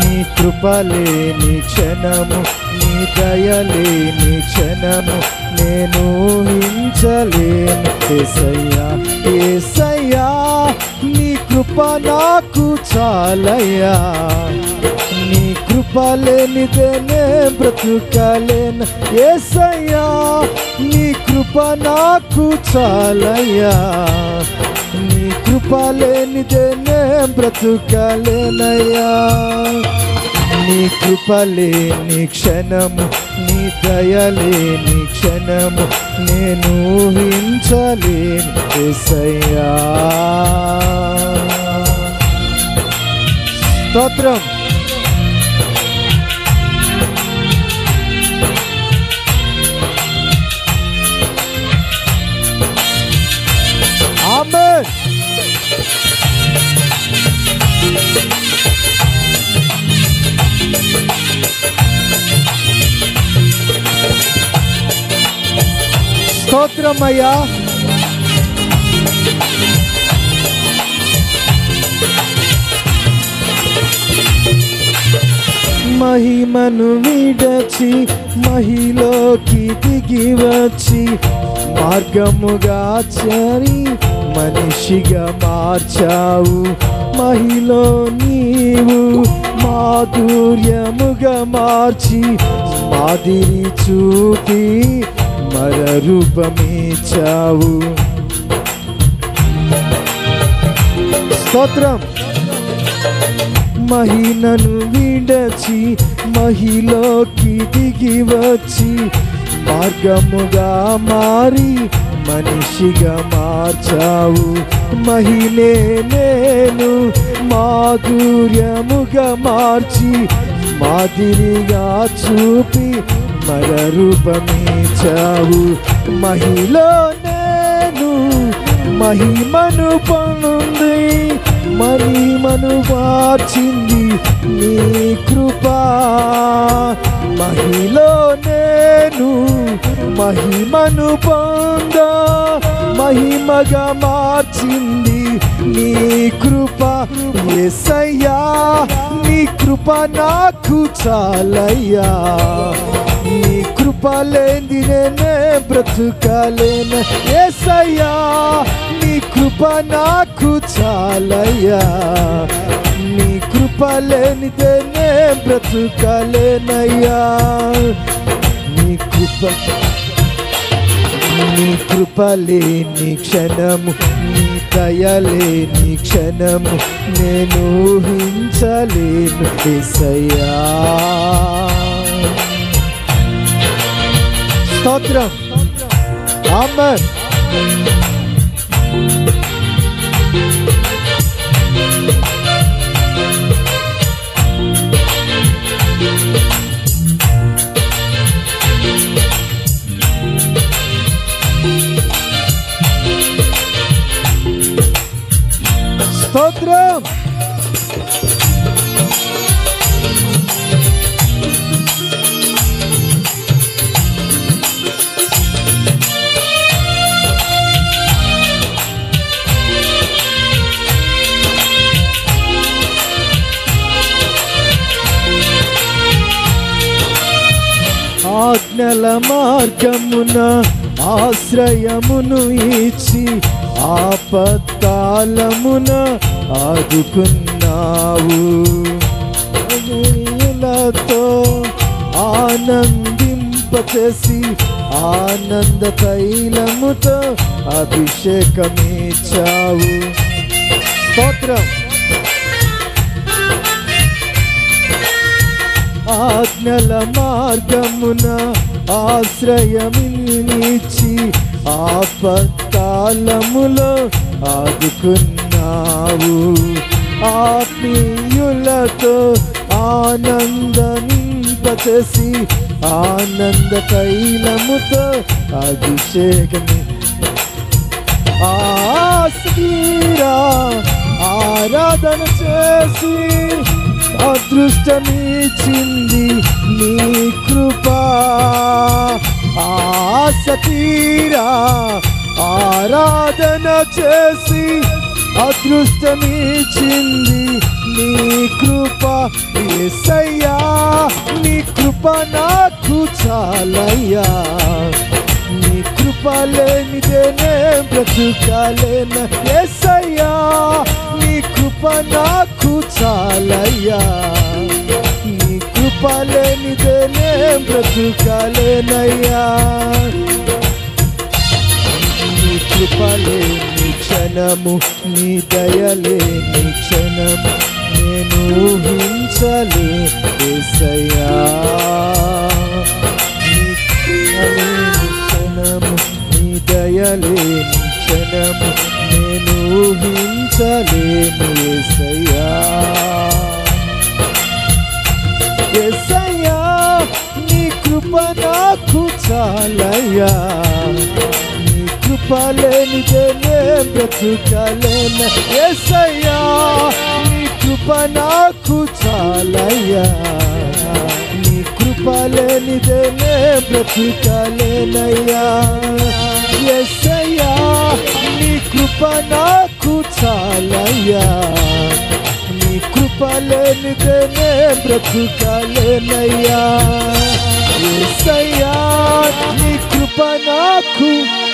నీ కృపలేని క్షణము నీ దయలేని క్షణము నేను ఊహించలేను ఏసయ్యా ఏసయ్యా నీ కృప నాకు చాలయ్యా నీ కృప లేనిదేనే బ్రతుకలేను ఏసయ్యా నీ కృప నాకు చాలయ్యా నీ కృప లేనిదేనే బ్రతుకలేనయ్యా నీ కృప లేని క్షణము నీ దయలేని క్షణము నేను ఊహించలేను ఏసయ్యా స్తోత్రం ఆమెన్ స్తోత్రమయ్యా మహిమను విడచి మహిలోకి దిగి వచ్చి మార్గముగా చరి మనిషిగా మార్చావు మహిలో నీవు మాధుర్యముగా మార్చి మాదిరి చూపి మరరూపమిచ్చావు స్తోత్రం మహినను విడచి మహిలోకి దిగి వచ్చి మార్గముగా మారి మనిషిగా మార్చావు మహినే నేను మాధుర్యముగా మార్చి మాదిరిగా చూపి మరరూపమిచ్చావు మహిలో నేను మహిమను పొంది మహిమను మార్చింది నీ కృపా మహిలో నేను మహిమను పొంద మహిమగా మార్చింది నీ కృప ఎసయ్యా నీ కృప నాకు చాలయ్యా నీ కృప లేని నేనే బ్రతుకలేను ఏసయ్యా నీ కృప నాకు చాలయ్యా నీ కృప లేనిదేనే బ్రతుకలేనయ్యా నీ కృప నీ కృప లేని క్షణము నీ దయలేని క్షణము నేను ఊహించలేను ఏసయ్యా స్తోత్రం ఆమెన్ స్తోత్రం ఆజ్ఞల మార్గమున ఆశ్రయమును ఇచ్చి ఆపత్కాలమున ఆదుకున్నావు నీలతో ఆనందింపచేసి ఆనంద తైలముతో అభిషేకమిచ్చావు స్తోత్రం ఆజ్ఞల మార్గమున ఆశ్రయమిచ్చి ఆపత్కాలములో ఆదుకున్నావు ఆత్మీయులతో ఆనందనింపచేసి ఆనంద తైలముతో అభిషేకమి ఆస్తిరా ఆరాధన చేసి అదృష్టమిచ్చింది నీ కృపా ఆశ తీరా ఆరాధన చేసి అదృష్టమిచ్చింది నీ కృప ఏసయ్యా నీ కృప నాకు చాలయ్యా నీ కృప లేనిదేనే బ్రతుకాలేన ఏసయ్యా నీ కృప నాకు చాలయ్యా నీ కృప లేనిదేనే బ్రతుకాలేనయ్యా నీ కృపలే నీ క్షణము నీ దయలే నీ క్షణము నేను ఊహించలే ఏసయ్యా నీ కృపలే నీ క్షణము నీ దయలే నీ క్షణము నేను ఊహించలేను ఏసయ్యా ఏసయ్యా నీ కృప నాకు చాలయ్యా నీ కృప లేనిదేనే బ్రతుకలేన ఏసయ్యా నీ కృప నాకు చాలయ్యా నీ కృప లేనిదేనే బ్రతుకలేనయ్యా ఏసయ్యా నీ కృప నాకు చాలయ్యా నీ కృప లేనిదేనే బ్రతుకలేనయ్యా ఏసయ్యా నీ కృప నాకు